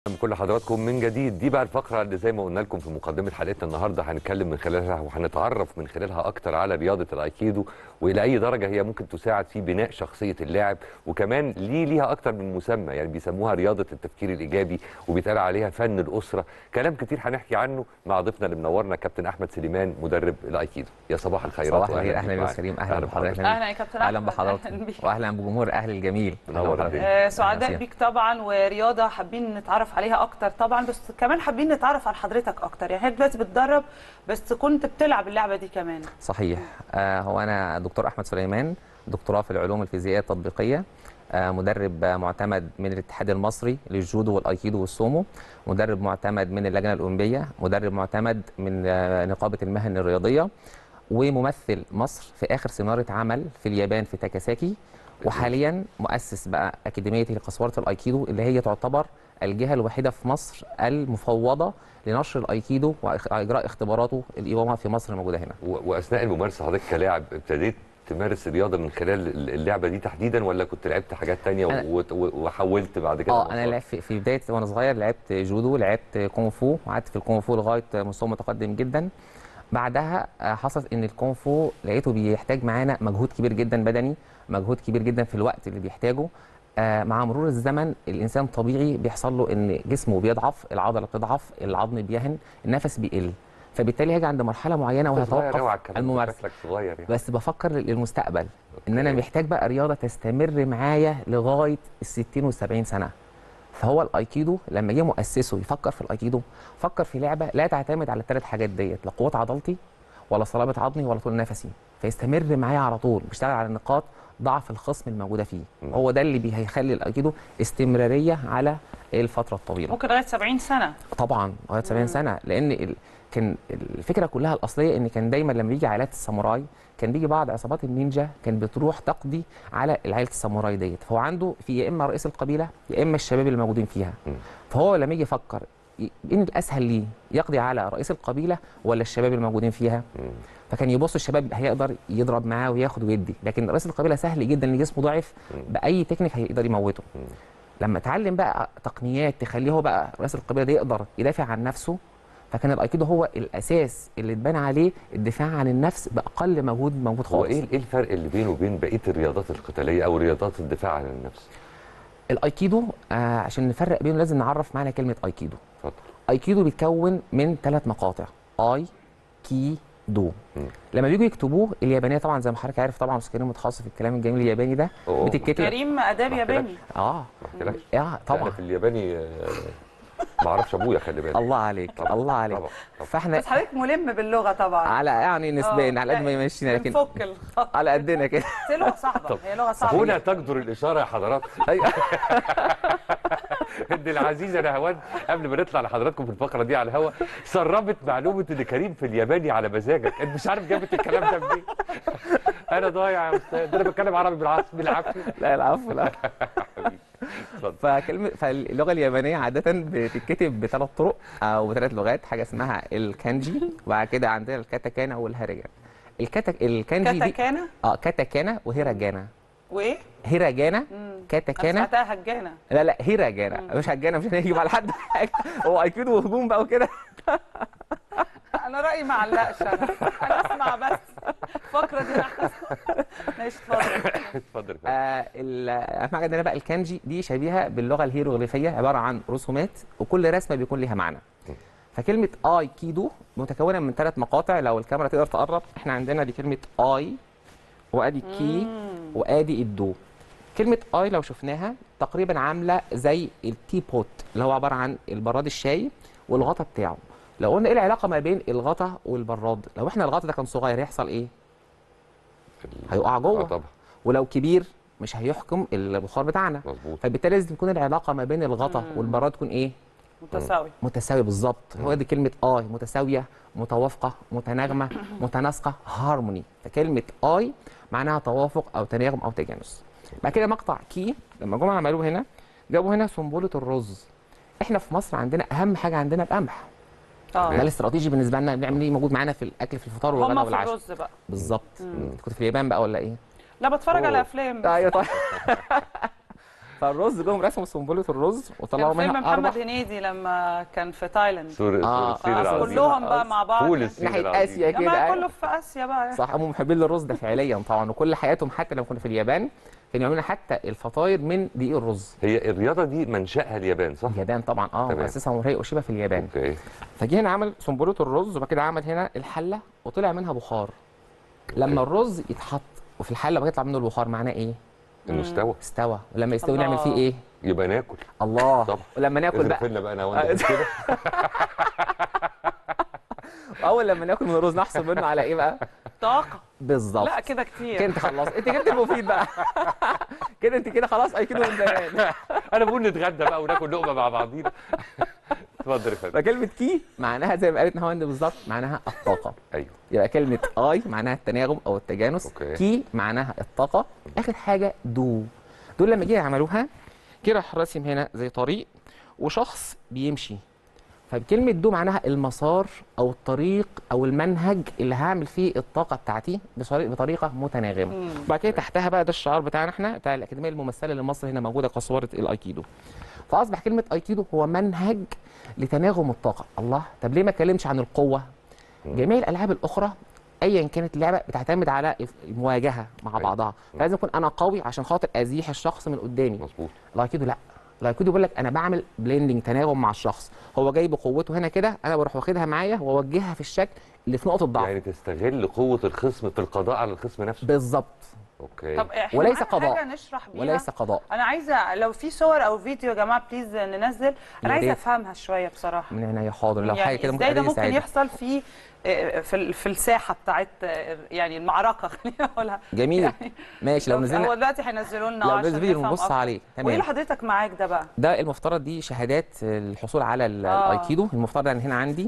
من كل حضراتكم من جديد دي بقى الفقره اللي زي ما قلنا لكم في مقدمه حلقتنا النهارده هنتكلم من خلالها وهنتعرف من خلالها اكتر على رياضه الايكيدو والى اي درجه هي ممكن تساعد في بناء شخصيه اللاعب وكمان ليه ليها اكتر من مسمى يعني بيسموها رياضه التفكير الايجابي وبيتقال عليها فن الاسره كلام كتير هنحكي عنه مع ضيفنا اللي منورنا كابتن احمد سليمان مدرب الايكيدو يا صباح الخيرات صباح الخير اهلا بيك يا معانا. كريم اهلا بحضرتك اهلا يا كابتن اهلا أحمد. بحضرتك أهلاً بيك. واهلا بجمهور اهل الجميل منور الدنيا. آه، أهلاً سعداء وسهلاً. بيك طبعا ورياضه حابين نتعرف عليها اكتر طبعا بس كمان حابين نتعرف على حضرتك اكتر يعني حضرتك دلوقتي بتدرب بس كنت بتلعب اللعبه دي كمان صحيح آه هو انا دكتور احمد سليمان دكتوراه في العلوم الفيزيائيه التطبيقيه آه مدرب آه، معتمد من الاتحاد المصري للجودو والايكيدو والسومو مدرب معتمد من اللجنه الاولمبيه مدرب معتمد من آه، نقابه المهن الرياضيه وممثل مصر في اخر سينارة عمل في اليابان في تاكاساكي وحاليا مؤسس بقى اكاديميه لقسوره الايكيدو اللي هي تعتبر الجهه الوحيده في مصر المفوضه لنشر الايكيدو واجراء اختباراته الاقامه في مصر الموجوده هنا و- واثناء الممارسه حضرتك كلاعب ابتديت تمارس الرياضه من خلال اللعبه دي تحديدا ولا كنت لعبت حاجات تانية أنا- و- و- وحولت بعد كده اه انا المسار؟ لعبت في في بدايه وانا صغير لعبت جودو لعبت كونغ فو وقعدت في الكونغ فو لغايه مستوى متقدم جدا بعدها آه، حصلت ان الكونغ فو لقيته بيحتاج معانا مجهود كبير جدا بدني مجهود كبير جدا في الوقت اللي بيحتاجه آه، مع مرور الزمن الانسان طبيعي بيحصل له ان جسمه بيضعف العضله بتضعف العظم بيهن النفس بيقل فبالتالالي هاجي عند مرحله معينه أنت صغير أوي على وهتوقف الكلام ده، الممارسه شكلك صغير يعني بس بفكر للمستقبل ان انا أوكي. محتاج بقى رياضه تستمر معايا لغايه ال 60 وال 70 سنه فهو الايكيدو لما جه مؤسسه يفكر في الايكيدو فكر في لعبه لا تعتمد على الثلاث حاجات ديت لا قوه عضلتي ولا صلابه عظمي ولا طول نفسي فيستمر معايا على طول بيشتغل على نقاط ضعف الخصم الموجوده فيه مم. هو ده اللي بي- هيخلي الايكيدو استمراريه على الفتره الطويله ممكن لغايه 70 سنه طبعا لغايه 70 سنه لان ال... كان الفكره كلها الاصليه ان كان دايما لما بيجي عائلات الساموراي كان بيجي بعض عصابات النينجا كان بتروح تقضي على عائله الساموراي ديت فهو عنده في يا اما رئيس القبيله يا اما الشباب اللي موجودين فيها مم. فهو لما يجي يفكر ي- ان الاسهل ليه يقضي على رئيس القبيله ولا الشباب الموجودين فيها مم. فكان يبص الشباب هيقدر يضرب معاه وياخد ويدي لكن رئيس القبيله سهل جدا ان جسمه ضعيف مم. باي تكنيك هيقدر يموته مم. لما اتعلم بقى تقنيات تخليه هو بقى رئيس القبيله ده يقدر يدافع عن نفسه فكان الايكيدو هو الاساس اللي اتبنى عليه الدفاع عن النفس باقل مجهود موجود هو خالص ايه ايه الفرق اللي بينه وبين بقيه الرياضات القتاليه او رياضات الدفاع عن النفس؟ الايكيدو آه عشان نفرق بينه لازم نعرف معنى كلمه ايكيدو اتفضل ايكيدو بيتكون من ثلاث مقاطع اي كي دو مم. لما بيجوا يكتبوه اليابانيه طبعا زي ما حضرتك عارف طبعا استاذ كريم متخصص في الكلام الجميل الياباني ده أوه، بتتكتب كريم اداب ما ياباني اه ما احكيلكش اه لا، طبعا أنا في الياباني آه، ما اعرفش ابويا خلي بالك الله عليك طبعاً، الله عليك طبعا طبعا فاحنا بس حضرتك ملم باللغه طبعا على يعني نسبيا آه، على قد ما لا، يمشينا لكن بنفك الخط على قدنا كده بس هي لغه صعبه هي لغه صعبه هنا تجدر الاشاره يا حضرات ان العزيزه نهوان قبل ما نطلع لحضراتكم في الفقره دي على الهواء سربت معلومه ان كريم في الياباني على مزاجك انت مش عارف جابت الكلام ده منين انا ضايع يا استاذ ده انا بتكلم عربي بالعافيه بالعافيه لا العفو لا حبيبي اتفضل فكلمه فاللغه اليابانيه عاده بتتكتب بثلاث طرق او بثلاث لغات حاجه اسمها الكانجي وبعد كده عندنا الكاتاكانا والهاريجانا الكاتا الكانجي دي كاتاكانا اه كاتاكانا وهيراجانا وايه؟ هيراجانا مم. أنا كاتاكانا سمعتها هجانه لا لا هيراجانا مش هجانا مش هنجيب على حد حاجه هو ايكيدو وهجوم بقى وكده انا رايي ما علقش انا انا اسمع بس الفقره دي احسن ماشي اتفضل اتفضل آه ال- اهم حاجه عندنا بقى الكانجي دي شبيهه باللغه الهيروغليفيه عباره عن رسومات وكل رسمه بيكون ليها معنى فكلمه اي كيدو متكونه من ثلاث مقاطع لو الكاميرا تقدر تقرب احنا عندنا دي كلمه اي وادي كي وادي الدو كلمه اي لو شفناها تقريبا عامله زي التي بوت اللي هو عباره عن البراد الشاي والغطا بتاعه لو قلنا ايه العلاقه ما بين الغطا والبراد لو احنا الغطا ده كان صغير هيحصل ايه هيقع جوه. اه طبعا ولو كبير مش هيحكم البخار بتاعنا مظبوط فبالتالي لازم تكون العلاقه ما بين الغطا والبراد تكون ايه متساوي متساوي بالظبط هو دي كلمه اي متساويه متوافقه متناغمه متناسقه هارموني فكلمه اي معناها توافق او تناغم او تجانس بعد كده مقطع كي لما جم عملوه هنا جابوا هنا سنبله الرز احنا في مصر عندنا اهم حاجه عندنا القمح ده اه الاستراتيجي بالنسبه لنا بنعمل ايه موجود معانا في الاكل في الفطار والغداء هم في والعشاء الرز بقى بالظبط انت كنت في اليابان بقى ولا ايه لا بتفرج أوه. على افلام ايوه طيب فالرز جم رسموا سنبله الرز وطلعوا كان فيلم منها اربع محمد هنيدي لما كان في تايلاند سور آه. سور الصين آه، العظيم كلهم بقى مع بعض فول الصين ناحيه العظيم. اسيا يا جماعه كده كله في اسيا بقى صح هم محبين للرز ده فعليا طبعا وكل حياتهم حتى لما كنا في اليابان كانوا يعملوا حتى الفطاير من دقيق الرز هي الرياضه دي منشاها اليابان صح؟ اليابان طبعا اه تمام. مؤسسها موراي اوشيبا في اليابان اوكي فجه هنا عمل سنبله الرز وبعد كده عمل هنا الحله وطلع منها بخار لما الرز يتحط وفي الحله بقى يطلع منه البخار معناه ايه؟ انه استوى استوى ولما يستوي الله. نعمل فيه ايه؟ يبقى ناكل الله طبعا. ولما ناكل اضرب بقى لنا بقى انا وانت كده اول لما ناكل من الرز نحصل منه على ايه بقى؟ طاقه بالظبط لا كده كده كتير انت خلاص انت جبت المفيد بقى كده انت كده خلاص اي كده من زمان انا بقول نتغدى بقى وناكل لقمه مع بعضينا اتفضل يا فندم فكلمه كي معناها زي ما قالت نهاوند بالظبط معناها الطاقه ايوه يبقى كلمه اي معناها التناغم او التجانس أوكي. كي معناها الطاقه اخر حاجه دو دول لما جه يعملوها كده راح راسم هنا زي طريق وشخص بيمشي فكلمة دو معناها المسار أو الطريق أو المنهج اللي هعمل فيه الطاقة بتاعتي بصري- بطريقة متناغمة. وبعد كده تحتها بقى ده الشعار بتاعنا احنا بتاع الأكاديمية الممثلة لمصر هنا موجودة كصورة الأيكيدو. فأصبح كلمة أيكيدو هو منهج لتناغم الطاقة. الله طب ليه ما اتكلمش عن القوة؟ جميع الألعاب الأخرى ايا كانت اللعبه بتعتمد على المواجهه مع أيوة. بعضها فلازم اكون انا قوي عشان خاطر ازيح الشخص من قدامي مظبوط الايكيدو لا الايكيدو بيقول لك انا بعمل بليندنج تناغم مع الشخص هو جاي بقوته هنا كده انا بروح واخدها معايا واوجهها في الشكل اللي في نقطه ضعف يعني تستغل قوه الخصم في القضاء على الخصم نفسه بالظبط اوكي طب احنا وليس معانا قضاء. حاجه نشرح بيها وليس قضاء انا عايزه لو في صور او فيديو يا جماعه بليز ننزل يا انا عايزه ريت. افهمها شويه بصراحه من عينيا حاضر لو حاجه كده ممكن ازاي ده أدري ممكن يساعدني. يحصل في في ال- في الساحه بتاعت يعني المعركه خلينا نقولها جميل يعني ماشي لو هو نزلنا دلوقتي هينزلوا لنا لو عشان نزل فيديو نفهم نبص أكتر. عليه وايه اللي تمام حضرتك معاك ده بقى ده المفترض دي شهادات الحصول على ال- آه. الايكيدو المفترض ان هنا عندي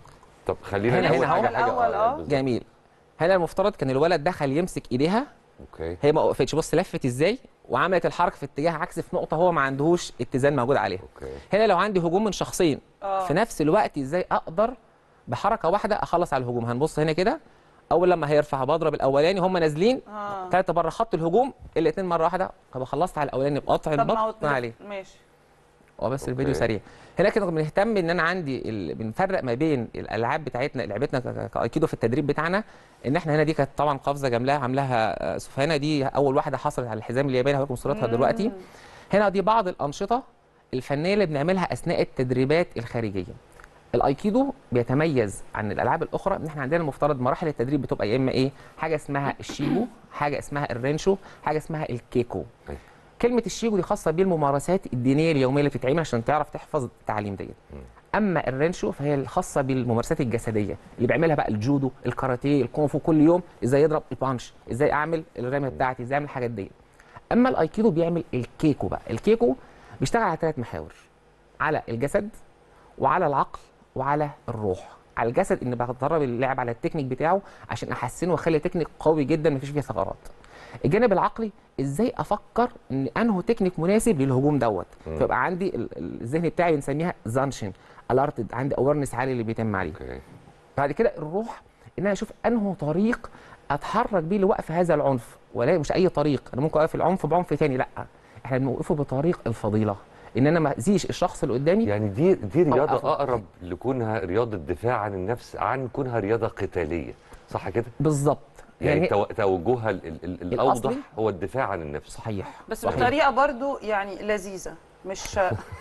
طب خلينا هنا- نقول هنا حاجه أهو. حاجه الأول، آه. بالظبط. جميل هنا المفترض كان الولد دخل يمسك ايديها اوكي هي ما وقفتش بص لفت ازاي وعملت الحركه في اتجاه عكس في نقطه هو ما عندهوش اتزان موجود عليها اوكي هنا لو عندي هجوم من شخصين آه. في نفس الوقت ازاي اقدر بحركه واحده اخلص على الهجوم هنبص هنا كده اول لما هيرفع بضرب الاولاني هم نازلين اه ثلاثه بره خط الهجوم الاثنين مره واحده طب خلصت على الاولاني بقطع طب ما هو البطن عليه ماشي هو بس أوكي. الفيديو سريع هنا كده بنهتم ان انا عندي ال... بنفرق ما بين الالعاب بتاعتنا لعبتنا ك- ك- كايكيدو في التدريب بتاعنا ان احنا هنا دي كانت طبعا قفزه جملاها عاملاها آه، سفيانه دي اول واحده حصلت على الحزام الياباني هوريكم صورتها دلوقتي هنا دي بعض الانشطه الفنيه اللي بنعملها اثناء التدريبات الخارجيه الايكيدو بيتميز عن الالعاب الاخرى ان احنا عندنا المفترض مراحل التدريب بتبقى يا اما ايه حاجه اسمها الشيجو حاجه اسمها الرينشو حاجه اسمها الكيكو أيوة. كلمه الشيجو دي خاصه بالممارسات الدينيه اليوميه اللي بتتعمل عشان تعرف تحفظ التعليم ديت اما الرينشو فهي الخاصه بالممارسات الجسديه اللي بيعملها بقى الجودو الكاراتيه الكونغ كل يوم ازاي يضرب البانش ازاي اعمل الرميه بتاعتي ازاي اعمل الحاجات دي اما الايكيدو بيعمل الكيكو بقى الكيكو بيشتغل على ثلاث محاور على الجسد وعلى العقل وعلى الروح على الجسد ان بدرب اللاعب على التكنيك بتاعه عشان احسنه واخلي تكنيك قوي جدا مفيش فيه ثغرات الجانب العقلي ازاي افكر ان انه تكنيك مناسب للهجوم دوت فيبقى عندي ال- ال- الذهن بتاعي بنسميها زانشن الارتد عندي اويرنس عالي اللي بيتم عليه اوكي بعد كده الروح ان انا اشوف انه طريق اتحرك بيه لوقف هذا العنف ولا مش اي طريق انا ممكن اوقف العنف بعنف تاني لا احنا بنوقفه بطريق الفضيله ان انا ما اذيش الشخص اللي قدامي يعني دي دي رياضه أوقفه. اقرب لكونها رياضه دفاع عن النفس عن كونها رياضه قتاليه صح كده بالظبط يعني, يعني تو- توجهها ال- ال- ال- الاوضح الأصلي؟ هو الدفاع عن النفس صحيح بس صحيح. بطريقه برضو يعني لذيذه مش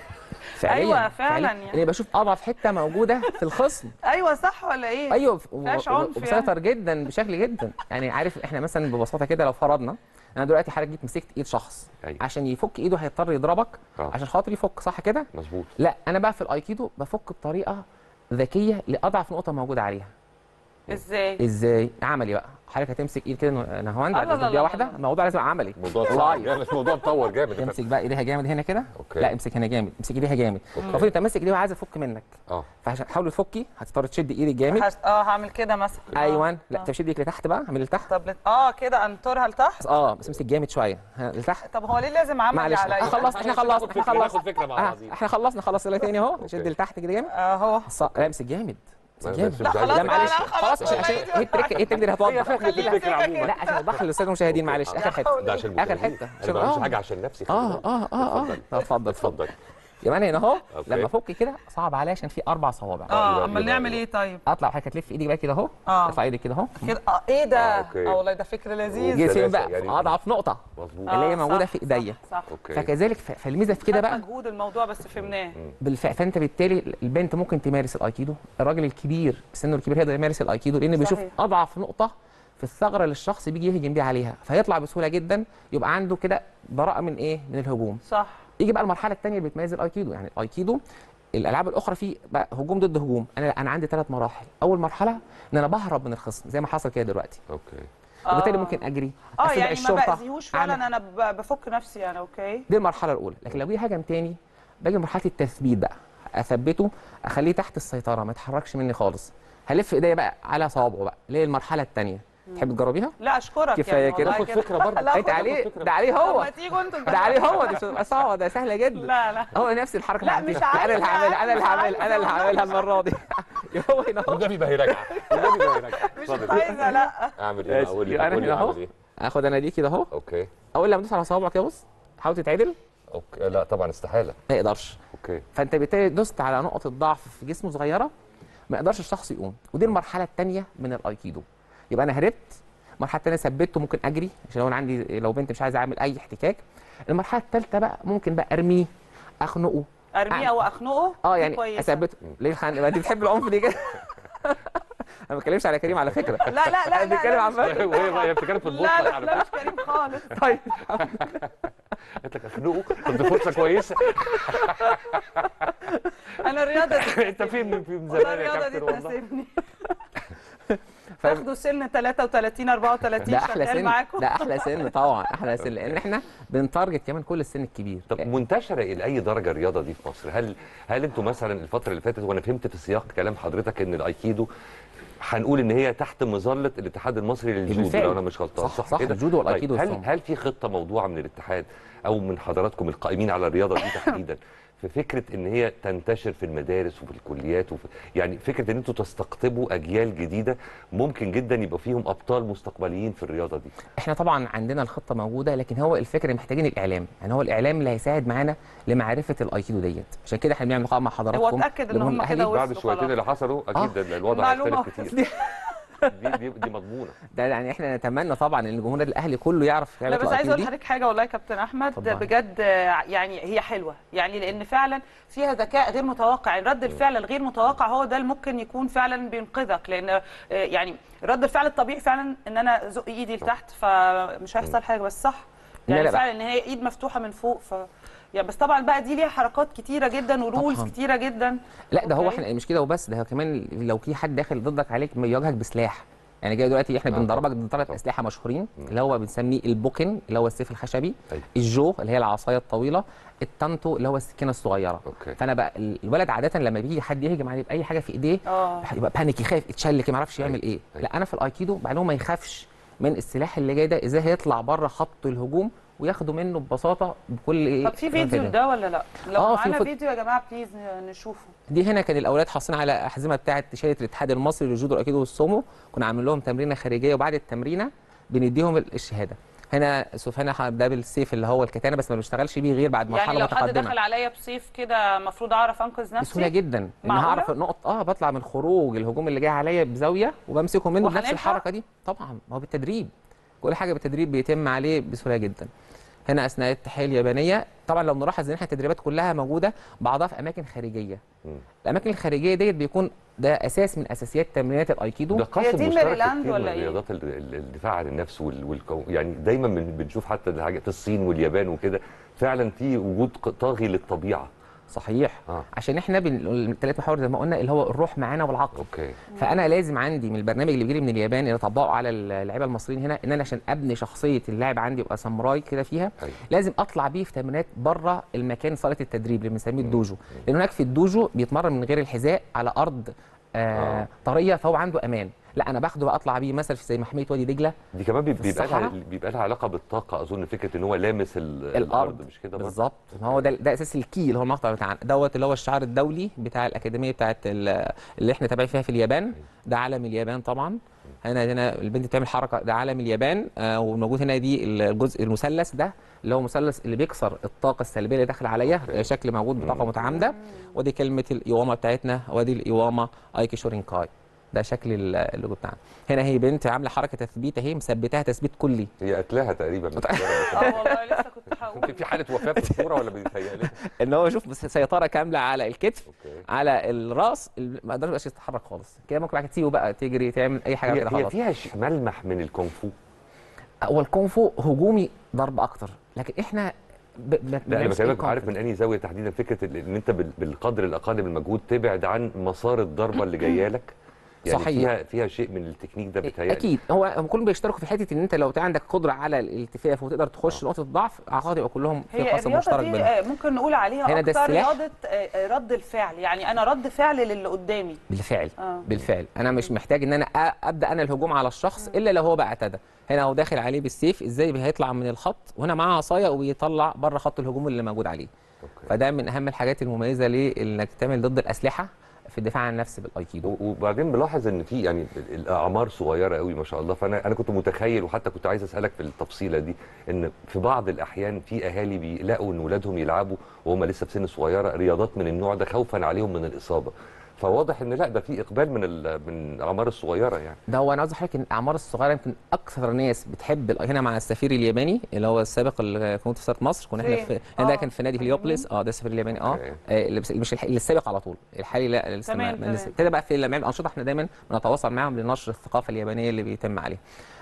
فعليا أيوة، فعلاً يعني. انا بشوف اضعف حته موجوده في الخصم ايوه صح ولا ايه ايوه و- فيهاش و- عنف وبسيطر جدا بشكل جدا يعني عارف احنا مثلا ببساطه كده لو فرضنا انا دلوقتي حضرتك جيت مسكت ايد شخص أيوة. عشان يفك ايده هيضطر يضربك آه. عشان خاطر يفك صح كده مظبوط لا انا بقى في الايكيدو بفك بطريقه ذكيه لاضعف نقطه موجوده عليها ازاي ازاي عملي بقى حضرتك هتمسك ايد كده نهاوند الله الله هتضرب بيها الله واحده الله. الموضوع لازم عملي الموضوع لايف. اتطور جامد الموضوع اتطور جامد يا فندم. امسك بقى ايديها جامد هنا كده أوكي. لا امسك هنا جامد امسك ايديها جامد المفروض انت ماسك ايديها وعايز افك منك اه فعشان تحاول تفكي هتضطر تشد ايدك جامد هس- اه هعمل كده مثلا آه. ايوه لا آه. انت شد ايدك لتحت بقى اعمل لتحت طب لت- اه كده انطرها لتحت اه بس امسك جامد شويه ها لتحت طب هو ليه لازم عمل معلش عليا آه خلصنا احنا عشان خلصنا ناخد احنا فكرة- خلصنا ناخد فكرة مع آه بعضينا. احنا خلصنا خلاص يلا تاني اهو شد لتحت كده جامد اهو ص- لا امسك جامد استجابه بس لا مش عايز خلاص لا أتكلم. بقى، معلش لا، خلاص خلاص عشان عشان والله. هي التركه هي التركه اللي هتوضح فهمت الفكره عموما لا عشان اوضح للاستاذ المشاهدين معلش اخر حته ده عشان اخر المشاهدين. حته انا ما بعملش آه. حاجه عشان نفسي خلي اه بالك. اه اه اه اتفضل. طب اتفضل اتفضل اتفضل يبقى انا هنا اهو أوكي. لما افك كده صعب عليا عشان في اربع صوابع اه يبقى- امال يبقى- نعمل ايه طيب اطلع حضرتك هتلف ايدك بقى كده اهو آه. ارفع ايدك كده اهو كده اه ايه ده آه، أوكي. اه والله ده فكر لذيذ جيت فين ثلاثة بقى يعني. في اضعف نقطه مظبوط اللي هي آه، موجودة صح، في إيديا. صح, صح. اوكي فكذلك ف- فالميزه في كده خد بقى مجهود الموضوع بس فهمناه بالفعل فانت بالتالي البنت ممكن تمارس الايكيدو الراجل الكبير سنه الكبير يقدر يمارس الايكيدو لان بيشوف صحيح. اضعف نقطه في الثغره اللي الشخص بيجي يهجم بيها عليها فيطلع بسهوله جدا يبقى عنده كده براءه من ايه من الهجوم صح يجي بقى المرحله الثانيه اللي بتميز الايكيدو يعني الايكيدو الالعاب الاخرى فيه بقى هجوم ضد هجوم انا انا عندي ثلاث مراحل اول مرحله ان انا بهرب من الخصم زي ما حصل كده دلوقتي اوكي وبالتالي آه. ممكن اجري اه أستدعي يعني ما الشرطة، باذيهوش فعلا أعمل- انا ب- بفك نفسي يعني اوكي دي المرحله الاولى لكن لو جه هجم تاني باجي مرحله التثبيت بقى اثبته اخليه تحت السيطره ما يتحركش مني خالص هلف ايديا بقى على صوابعه بقى اللي هي المرحله الثانيه تحب تجربيها لا اشكرك كفاية يعني كده. والله خد فكرة برضه. لا انت خد عليه فكرة. ده عليه طب هو ما تيجوا انتوا ده عليه هو دي مش هتبقى صعبه ده سهله جدا لا لا هو نفس الحركه لا، اللي مش عملتها. انا اللي عايزة، هعملها انا اللي مش هعملها انا اللي عايزة هعملها المره دي هو هنا اهو والنبي ما هي راجعه والنبي ما هي راجعه مش اتفضل. عايزه لا اعمل ايه ماشي. اقول لي يبقى أنا قول لي هنا أهو. اعمل ايه اخد انا دي كده اهو اوكي اول لما ادوس على صوابعك كده بص حاول تتعدل اوكي لا طبعا استحاله ما يقدرش اوكي فانت بالتالي دوست على نقطه ضعف في جسمه صغيره ما يقدرش الشخص يقوم ودي المرحله الثانيه من الايكيدو يبقى انا هربت المرحله الثانيه ثبته ممكن اجري عشان لو انا عندي لو بنت مش عايزه اعمل اي احتكاك المرحله الثالثه بقى ممكن بقى ارميه اخنقه ارميه او اخنقه اه دي يعني كويسة. اثبته ليه الخنق ما انت بتحب العنف دي كده انا ما بتكلمش على كريم على فكره لا لا لا أنا بتكلم لا عن لا وهي وهي هي بتتكلم في لا المطلق لا على لا فكره مش كريم خالص طيب قلت لك اخنقه طب دي فرصه كويسه انا الرياضه دي انت فين في من والله زمان يا الرياضه دي كابتن والله تناسبني تاخدوا سن 33 34 ده احلى شغال سن معاكم ده احلى سن طبعا احلى سن لان احنا بنتارجت كمان كل السن الكبير طب منتشره الى اي درجه الرياضه دي في مصر؟ هل هل انتوا مثلا الفتره اللي فاتت وانا فهمت في سياق كلام حضرتك ان الايكيدو هنقول ان هي تحت مظله الاتحاد المصري للجودو بالفعل. لو انا مش غلطان صح، صح، كده؟ الجودو والأيكيدو طيب هل والسومو. هل في خطه موضوعه من الاتحاد او من حضراتكم القائمين على الرياضه دي تحديدا في فكره ان هي تنتشر في المدارس وفي الكليات وفي يعني فكره ان انتوا تستقطبوا اجيال جديده ممكن جدا يبقى فيهم ابطال مستقبليين في الرياضه دي احنا طبعا عندنا الخطه موجوده لكن هو الفكره محتاجين الاعلام يعني هو الاعلام اللي هيساعد معانا لمعرفه الايكيدو ديت عشان كده احنا بنعمل لقاء مع حضراتكم هو اتاكد ان لجمهور هم الأهلي. كده بعد وصلوا الشويتين خلاص. اللي حصلوا اكيد آه. الوضع المعلومة هيختلف كتير دي دي دي مضمونه ده يعني احنا نتمنى طبعا ان الجمهور الاهلي كله يعرف لا لعبه بس عايزه الايكيدو اقول دي لحضرتك حاجه والله يا كابتن احمد اتفضلي. بجد آه، يعني هي حلوه يعني لان فعلا فيها ذكاء غير متوقع يعني رد الفعل الغير متوقع هو ده اللي ممكن يكون فعلا بينقذك لان آه، يعني رد الفعل الطبيعي فعلا ان انا ازق ايدي لتحت فمش هيحصل حاجه بس صح لا، يعني لا بقى. فعلا ان هي ايد مفتوحه من فوق ف يعني بس طبعا بقى دي ليها حركات كتيره جدا ورولز طبعاً. كتيره جدا لا ده هو أوكي. احنا مش كده وبس ده هو كمان لو في حد داخل ضدك عليك يواجهك بسلاح يعني جاي دلوقتي احنا آه، بندربك طبعاً. ضد ثلاث طبعاً. اسلحه مشهورين اللي هو بنسميه البوكن اللي هو السيف الخشبي أيوة. الجو اللي هي العصايه الطويله التانتو اللي هو السكينه الصغيره اوكي فانا بقى الولد عاده لما بيجي حد يهجم عليه باي حاجه في ايديه اه يبقى بانيك يخاف يتشلك ما يعرفش يعمل أيوة. ايه أيوة. لا انا في الايكيدو بعلمه ما يخافش من السلاح اللي جاي ده ازاي هيطلع بره خط الهجوم وياخده منه ببساطه بكل ايه طب في فيديو كده. ده ولا لا؟ لو آه، في معانا فيديو. فيديو يا جماعه بليز نشوفه دي هنا كان الاولاد حاصلين على احزمه بتاعه شهاده الاتحاد المصري للجودو والايكيدو والسومو كنا عاملين لهم تمرينه خارجيه وبعد التمرينه بنديهم الشهاده هنا شوف هنا ده بالسيف اللي هو الكتانه بس ما بنشتغلش بيه غير بعد مرحله يعني لو حد متقدمه دخل عليا بسيف كده المفروض اعرف انقذ بسهوله نفسي جدا ان معقولة؟ هعرف النقط اه بطلع من خروج الهجوم اللي جاي عليا بزاويه وبمسكه منه بنفس وهنلحق؟ الحركه دي طبعا ما هو بالتدريب كل حاجه بالتدريب بيتم عليه بسهوله جدا هنا اثناء التحيه اليابانيه طبعا لو نلاحظ ان احنا التدريبات كلها موجوده بعضها في اماكن خارجيه مم. الاماكن الخارجيه ديت بيكون ده اساس من اساسيات تمرينات الايكيدو ده هي قسم دي مشترك ميريلاند كتير من ولا إيه؟ الرياضات ال- ال- الدفاع عن النفس وال- والكو يعني دايما بن- بنشوف حتى الحاجات في الصين واليابان وكده فعلا في وجود ق- طاغي للطبيعه صحيح اه عشان احنا الثلاث محاور زي ما قلنا اللي هو الروح معانا والعقل اوكي فانا لازم عندي من البرنامج اللي بيجي لي من اليابان اللي اطبقه على اللعيبه المصريين هنا ان انا عشان ابني شخصيه اللاعب عندي يبقى ساموراي كده فيها أيوة. لازم اطلع بيه في تمرينات بره المكان صاله التدريب اللي بنسميه الدوجو لان هناك في الدوجو بيتمرن من غير الحذاء على ارض آه آه. طريه فهو عنده امان لا انا باخده بقى اطلع بيه مثلا في زي محميه وادي دجله دي كمان بي- في بيبقى لها الصحراء؟ بيبقى لها علاقه بالطاقه اظن فكره ان هو لامس ال- الارض مش كده برضه؟ بالظبط ما هو ده ده اساس الكي اللي هو المقطع بتاعنا دوت اللي هو الشعار الدولي بتاع الاكاديميه بتاعت ال- اللي احنا تابعين فيها في اليابان ده علم اليابان طبعا هنا هنا البنت بتعمل حركه ده علم اليابان آه وموجود هنا دي الجزء المثلث ده اللي هو مثلث اللي بيكسر الطاقه السلبيه اللي داخله عليا أوكي. شكل موجود بطاقه مم. متعامده ودي كلمه الايواما بتاعتنا ودي الايواما ايكي شورينكاي ده شكل ال- اللوجو بتاعنا هنا هي بنت عامله حركه تثبيت اهي مثبتها تثبيت كلي هي قتلها تقريبا من الصورة. اه والله لسه كنت في هقول في حاله وفاه في الصوره ولا بيتهيألي؟ ان هو يشوف بس سيطره كامله على الكتف اوكي على الراس ال- ما قدرش يبقاش يتحرك خالص كده ممكن بعد كده تسيبه بقى تجري تعمل اي حاجه هي, كده هي خلاص فيها ش- ملمح من الكونغ فو هو الكونغ فو هجومي ضرب اكتر لكن احنا ب... ب... لا انا بنعملش بكلمك إيه عارف من انهي زاويه تحديدا فكره ال- ان انت بال- بالقدر الاقل من المجهود تبعد عن مسار الضربه اللي جايه لك يعني صحيح. فيها فيها شيء من التكنيك ده بيتهيألي اكيد هو هم كلهم بيشتركوا في حته ان انت لو عندك قدره على الالتفاف وتقدر تخش آه. نقطه ضعف اعتقد يبقى كلهم في هي قاسم الرياضه مشترك دي بينهم آه، ممكن نقول عليها هنا ده اكتر السلاح. رياضه آه، آه، رد الفعل يعني انا رد فعل للي قدامي بالفعل اه بالفعل انا مش محتاج ان انا أ- ابدا انا الهجوم على الشخص الا لو هو بقى اعتدى هنا هو داخل عليه بالسيف ازاي هيطلع من الخط وهنا معاه عصايه وبيطلع بره خط الهجوم اللي موجود عليه أوكي. فده من اهم الحاجات المميزه ليه انك تعمل ضد الاسلحه في الدفاع عن النفس بالايكيدو و- وبعدين بلاحظ ان في يعني ال- الاعمار صغيره قوي ما شاء الله فانا انا كنت متخيل وحتى كنت عايز اسالك في التفصيله دي ان في بعض الاحيان في اهالي بيلاقوا ان اولادهم يلعبوا وهم لسه في سن صغيره رياضات من النوع ده خوفا عليهم من الاصابه فواضح ان لا ده في اقبال من ال- من الاعمار الصغيره يعني ده هو انا عاوز حضرتك ان الاعمار الصغيره يمكن اكثر ناس بتحب ال- هنا مع السفير الياباني اللي هو السابق اللي كنت في سفاره مصر كنا احنا فين؟ في هنا ده آه. كان في نادي هليوبلس اه ده السفير الياباني اه أوكي. آه، اللي بس- مش الح- اللي السابق على طول الحالي لا لسه ما- تمام، ما تمام. لسه ابتدى بقى في لما يعمل انشطه احنا دايما بنتواصل معاهم لنشر الثقافه اليابانيه اللي بيتم عليها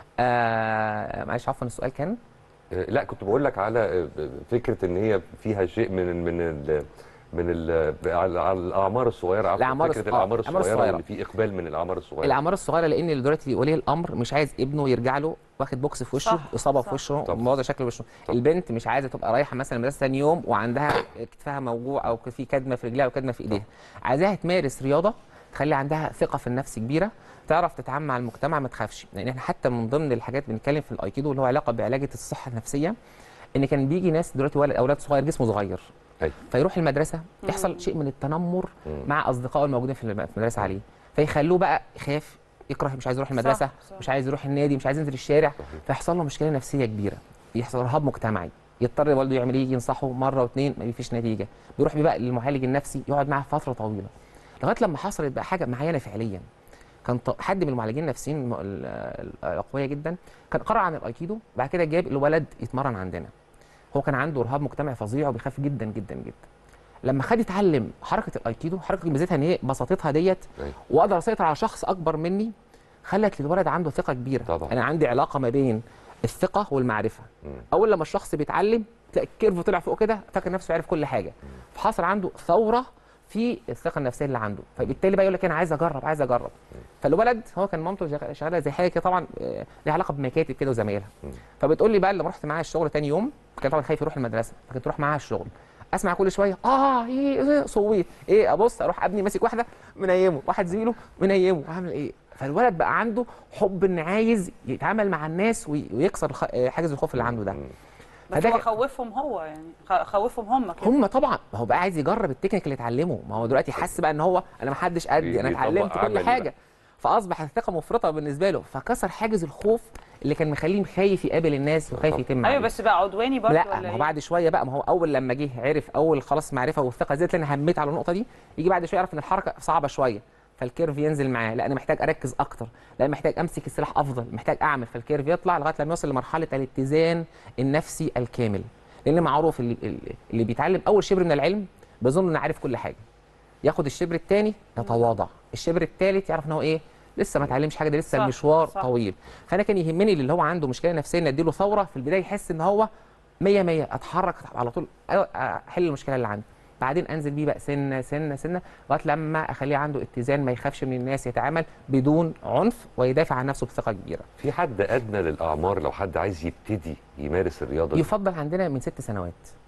آه معلش عفوا السؤال كان آه، لا كنت بقول لك على آه، فكره ان هي فيها شيء من من ال من ال على على الاعمار الصغيره عفواً، الأعمار فكره الص- آه، الاعمار الأعمار الصغيره الصغيرة. اللي في اقبال من الاعمار الصغيره الاعمار الصغيره لان دلوقتي ولي الامر مش عايز ابنه يرجع له واخد بوكس في وشه صح، اصابه صح. في وشه طبعا. موضع شكل وشه طبعا. البنت مش عايزه تبقى رايحه مثلا المدرسه ثاني يوم وعندها كتفها موجوع او في كدمه في رجلها او كدمه في ايديها عايزاها تمارس رياضه تخلي عندها ثقه في النفس كبيره تعرف تتعامل مع المجتمع ما تخافش لان احنا حتى من ضمن الحاجات بنتكلم في الايكيدو اللي هو علاقه بعلاجه الصحه النفسيه ان كان بيجي ناس دلوقتي ولد اولاد صغير جسمه صغير أيوة. فيروح المدرسه يحصل شيء من التنمر مم. مع اصدقائه الموجودين في الم- في المدرسه عليه فيخلوه بقى يخاف يكره مش عايز يروح المدرسه صح، صح. مش عايز يروح النادي مش عايز ينزل الشارع صحيح. فيحصل له مشكله نفسيه كبيره يحصل رهاب مجتمعي يضطر والده يعمل ايه ينصحه مره واثنين ما فيش نتيجه بيروح بقى للمعالج النفسي يقعد معاه فتره طويله لغايه لما حصلت بقى حاجه معينه فعليا كان ط- حد من المعالجين النفسيين الم- ال- ال- الاقوياء جدا كان قرأ عن الايكيدو بعد كده جاب الولد يتمرن عندنا هو كان عنده رهاب مجتمعي فظيع وبيخاف جدا جدا جدا لما خد يتعلم حركه الايكيدو حركه ميزتها ان هي بساطتها ديت أيوة. واقدر اسيطر على شخص اكبر مني خلت للولد عنده ثقه كبيره طبعا. انا عندي علاقه ما بين الثقه والمعرفه مم. اول لما الشخص بيتعلم تلاقي الكيرف طلع فوق كده فاكر نفسه عارف كل حاجه فحصل عنده ثوره في الثقه النفسيه اللي عنده فبالتالي بقى يقول لك انا عايز اجرب عايز اجرب فالولد هو كان مامته شغ- شغاله زي حاجه كده طبعا آه، ليها علاقه بمكاتب كده وزمايلها مم. فبتقول لي بقى لما رحت معاها الشغل تاني يوم كان طبعا خايف يروح المدرسه فكنت تروح معاها الشغل اسمع كل شويه اه ايه إيه، صويت ايه ابص اروح ابني ماسك واحده منيمه واحد زميله منيمه عامل ايه فالولد بقى عنده حب ان عايز يتعامل مع الناس وي- ويكسر خ- آه، حاجز الخوف اللي عنده ده مم. بس فده هو ك- خوفهم هو يعني خ- خوفهم هم كده هم طبعا ما هو بقى عايز يجرب التكنيك اللي اتعلمه ما هو دلوقتي حس بقى ان هو انا ما حدش قدي انا بيطبق اتعلمت عملي كل بقى. حاجه فاصبح الثقه مفرطه بالنسبه له فكسر حاجز الخوف اللي كان مخليه خايف يقابل الناس وخايف طبعا. يتم ايوه عليه. بس بقى عدواني برضه لا ولا ما هو إيه؟ بعد شويه بقى ما هو اول لما جه عرف اول خلاص معرفه والثقه زادت لان هميت على النقطه دي يجي بعد شويه يعرف ان الحركه صعبه شويه فالكيرف ينزل معاه لا انا محتاج اركز اكتر لا أنا محتاج امسك السلاح افضل محتاج اعمل فالكيرف يطلع لغايه لما يوصل لمرحله الاتزان النفسي الكامل لان معروف اللي, اللي بيتعلم اول شبر من العلم بيظن انه عارف كل حاجه ياخد الشبر الثاني يتواضع الشبر الثالث يعرف ان هو ايه لسه ما اتعلمش حاجه ده لسه صح، المشوار صح. طويل فانا كان يهمني اللي هو عنده مشكله نفسيه ان اديله ثوره في البدايه يحس ان هو 100 100 اتحرك على طول أ- احل المشكله اللي عنده بعدين انزل بيه بقى سنه سنه سنه لغايه لما اخليه عنده اتزان ما يخافش من الناس يتعامل بدون عنف ويدافع عن نفسه بثقه كبيره في حد ادنى للاعمار لو حد عايز يبتدي يمارس الرياضه دي يفضل عندنا من ست سنوات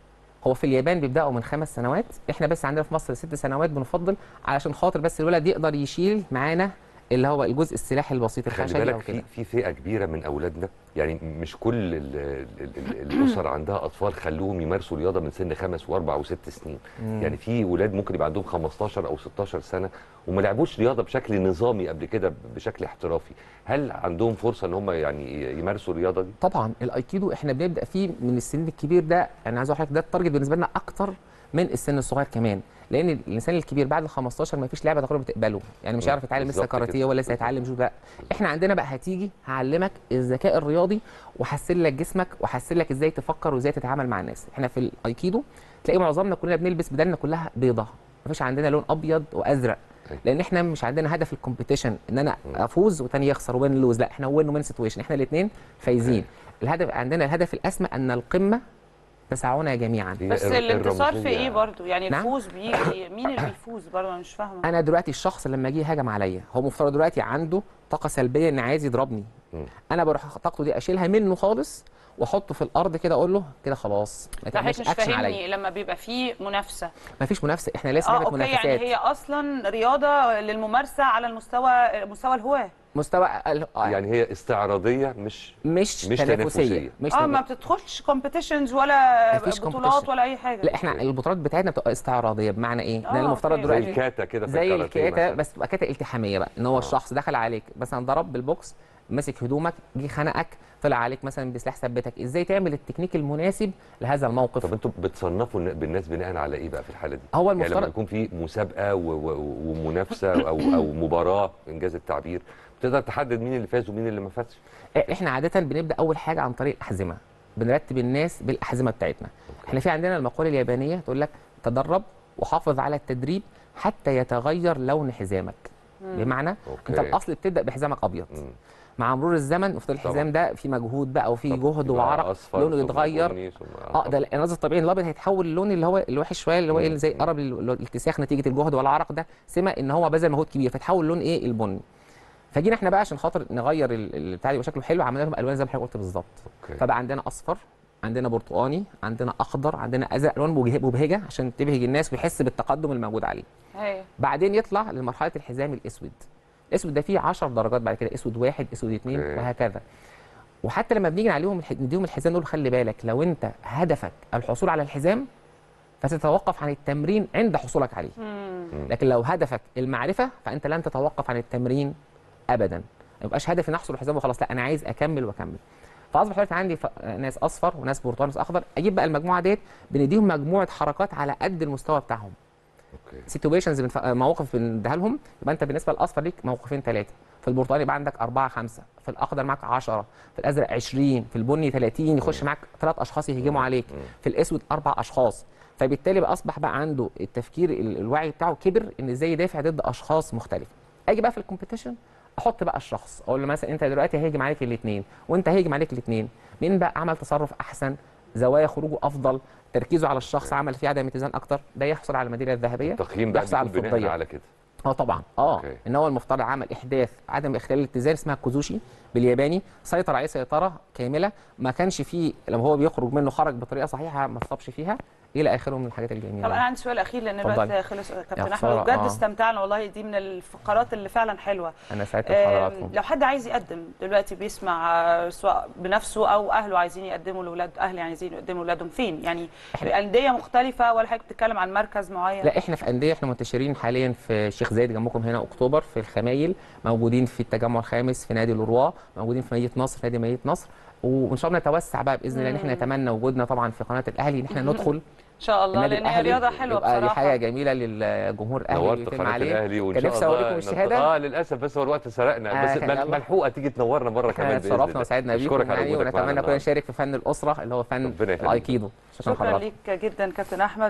هو في اليابان بيبداوا من خمس سنوات احنا بس عندنا في مصر ست سنوات بنفضل علشان خاطر بس الولد يقدر يشيل معانا اللي هو الجزء السلاحي البسيط خلي الخشبي بالك او في كده في فئه كبيره من اولادنا يعني مش كل ال ال ال الاسر عندها اطفال خلوهم يمارسوا رياضه من سن خمس واربع وست سنين يعني في ولاد ممكن يبقى عندهم 15 او 16 سنه وما لعبوش رياضه بشكل نظامي قبل كده بشكل احترافي هل عندهم فرصه ان هم يعني يمارسوا الرياضه دي طبعا الايكيدو احنا بنبدا فيه من السن الكبير ده انا عايز اقول لحضرتك ده التارجت بالنسبه لنا اكتر من السن الصغير كمان لان الانسان الكبير بعد ال 15 ما فيش لعبه تقريبا بتقبله يعني مش مم. هيعرف يتعلم لسه بالظبط كاراتيه كده. ولا لسه هيتعلم جودو لا احنا عندنا بقى هتيجي هعلمك الذكاء الرياضي واحسن لك جسمك واحسن لك ازاي تفكر وازاي تتعامل مع الناس احنا في الايكيدو تلاقي معظمنا كلنا بنلبس بدلنا كلها بيضه مفيش عندنا لون ابيض وازرق أيوة. لان احنا مش عندنا هدف الكومبيتيشن ان انا افوز وتاني يخسر وين لوز لا احنا وين وين سيتويشن احنا الاثنين فايزين الهدف عندنا الهدف الاسمى ان القمه تسعنا جميعا هي بس الر- الانتصار في الرمزية. ايه برضو يعني نعم؟ الفوز بيجي مين اللي بيفوز برضو انا مش فاهمه انا دلوقتي الشخص لما جه هجم عليا هو مفترض دلوقتي عنده طاقه سلبيه ان عايز يضربني مم. انا بروح طاقته دي اشيلها منه خالص واحطه في الارض كده اقول له كده خلاص ما لا تعملش حضرتك مش اكشن عليا فاهمني لما بيبقى فيه منافسه ما فيش منافسه احنا لسه اه لعبه اوكي منافسات يعني هي اصلا رياضه للممارسه على المستوى مستوى الهواه مستوى ال- آه، يعني هي استعراضيه مش مش, مش تنافسيه تنافسية. مش اه تنا- ما بتدخلش كومبيتيشنز ولا مفيش بطولات competition. ولا اي حاجه لا احنا البطولات بتاعتنا بتبقى استعراضيه بمعنى ايه؟ آه، ده المفترض أوكي. زي دلوقتي الكاتا كده في زي الكاراتيه الكاتا مثلاً. بس تبقى كاتا التحاميه بقى ان هو الشخص دخل عليك مثلا ضرب بالبوكس مسك هدومك جه خنقك طلع عليك مثلا بسلاح ثبتك ازاي تعمل التكنيك المناسب لهذا الموقف طب انتوا بتصنفوا الن- بالناس بناء على ايه بقى في الحاله دي؟ هو يعني لما المفترض يكون في مسابقه و- و- ومنافسه او او مباراه انجاز التعبير تقدر تحدد مين اللي فاز ومين اللي ما فازش احنا عاده بنبدا اول حاجه عن طريق الاحزمه بنرتب الناس بالاحزمه بتاعتنا احنا في عندنا المقوله اليابانيه تقول لك تدرب وحافظ على التدريب حتى يتغير لون حزامك بمعنى أوكي. انت الاصل بتبدا بحزامك ابيض مم. مع مرور الزمن المفروض الحزام ده في مجهود بقى وفي طب جهد يبقى وعرق أصفر لونه ثم يتغير بني ثم اه ده النظر الطبيعي الابيض هيتحول للون اللي هو الوحش شويه اللي هو مم. ايه زي قرب ال- الاتساخ نتيجه الجهد والعرق ده سمه ان هو بذل مجهود كبير فتحول لون ايه البني فجينا احنا بقى عشان خاطر نغير ال- البتاع ده يبقى شكله حلو عملنا لهم الوان زي ما حضرتك قلت بالظبط أوكي. فبقى عندنا اصفر عندنا برتقاني عندنا اخضر عندنا ازرق الوان مبهجه مبهجة عشان تبهج الناس ويحس بالتقدم الموجود عليه هي بعدين يطلع لمرحله الحزام الاسود الاسود ده فيه 10 درجات بعد كده اسود واحد اسود اثنين أوكي. وهكذا وحتى لما بنيجي عليهم الح- نديهم الحزام نقول خلي بالك لو انت هدفك الحصول على الحزام فتتوقف عن التمرين عند حصولك عليه لكن لو هدفك المعرفه فانت لن تتوقف عن التمرين ابدا ما يبقاش هدفي ان احصل الحزام وخلاص لا انا عايز اكمل واكمل فاصبح دلوقتي عندي ف... ناس اصفر وناس برتقال وناس اخضر اجيب بقى المجموعه ديت بنديهم مجموعه حركات على قد المستوى بتاعهم اوكي سيتويشنز بنف... مواقف بنديها لهم يبقى انت بالنسبه للاصفر ليك موقفين ثلاثه في البرتقالي يبقى عندك أربعة خمسة في الأخضر معاك 10 في الأزرق 20 في البني 30 يخش معاك ثلاث أشخاص يهجموا عليك في الأسود أربع أشخاص فبالتالي بقى أصبح بقى عنده التفكير ال- الوعي بتاعه كبر إن إزاي يدافع ضد أشخاص مختلفة أجي بقى في الكومبيتيشن أحط بقى الشخص أقول له مثلا أنت دلوقتي هيهجم عليك الاثنين وأنت هيهجم عليك الاثنين مين بقى عمل تصرف أحسن زوايا خروجه أفضل تركيزه على الشخص عمل فيه عدم اتزان أكتر ده يحصل على الميدالية الذهبية التقييم بقى يحصل على بيكون بناء الفضية على كده اه طبعا اه أوكي. ان هو المفترض عمل احداث عدم اختلال الاتزان اسمها كوزوشي بالياباني سيطر عليه سيطره كامله ما كانش فيه لما هو بيخرج منه خرج بطريقه صحيحه ما اتصابش فيها الى اخره من الحاجات الجميله طب انا عندي سؤال اخير لان الوقت اتفضلي. خلص كابتن يا احمد خسارة، وبجد آه. استمتعنا والله دي من الفقرات اللي فعلا حلوه انا سعدت آم، بحضراتكم لو حد عايز يقدم دلوقتي بيسمع آه، سواء بنفسه او اهله عايزين يقدموا لاولاد اهل عايزين يقدموا لاولادهم فين يعني في انديه مختلفه ولا حضرتك بتتكلم عن مركز معين لا احنا في انديه احنا منتشرين حاليا في الشيخ زايد جنبكم هنا اكتوبر في الخمايل موجودين في التجمع الخامس في نادي الروا موجودين في مدينه نصر نادي مدينه نصر وان شاء الله نتوسع بقى باذن الله ان احنا نتمنى وجودنا طبعا في قناه الاهلي ان احنا ندخل ان شاء الله النادي لان هي الاهلي رياضه حلوه يبقى دي بصراحه حاجه جميله للجمهور الاهلي نورت يتم قناه عليه الاهلي وان كان شاء نفسي الله اوريكم نلتقي- الشهاده اه للاسف بس هو الوقت سرقنا آه، بس كان مل- يلا. ملحوقه تيجي تنورنا مره كمان احنا بإذن اتشرفنا الله. وسعدنا بيكم أشكرك على يعني وجودك معنا ونتمنى كلنا النهاردة. نشارك في فن الاسره اللي هو فن ربنا يخليك. الايكيدو شكرا شكرا حضرتك ليك جدا كابتن احمد